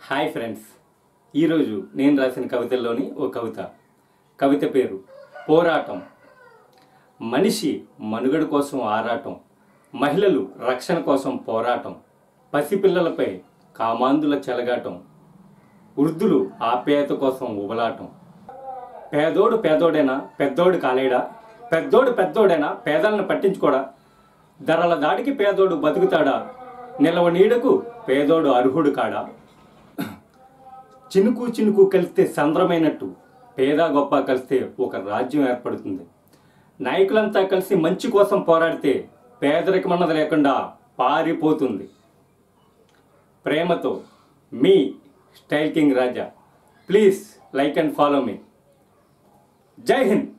hi friends ఈరోజు నేను రాసిన కవితల్లోని ఓ కవిత కవిత పేరు పోరాటం మనిషి మనుగడ కోసం ఆరాటం మహిళలు రక్షణ కోసం పోరాటం పసిపిల్లలపై కామాందుల చెలగాటం వృద్ధులు ఆప్యాయత కోసం ఉబలాటం పేదోడు పేదోడేనా పెద్దోడు కాలేడా పెద్దోడు పెద్దోడేనా పేదలను పట్టించుకోడా ధరల దాడికి పేదోడు బతుకుతాడా నిలవ నీడకు పేదోడు అర్హుడు కాడా చినుకు చినుకు కలిస్తే సంద్రమైనట్టు పేద గొప్ప కలిస్తే ఒక రాజ్యం ఏర్పడుతుంది నాయకులంతా కలిసి మంచి కోసం పోరాడితే పేదరికమన్నది లేకుండా పారిపోతుంది ప్రేమతో మీ style king Raja please like and follow మీ జై హింద్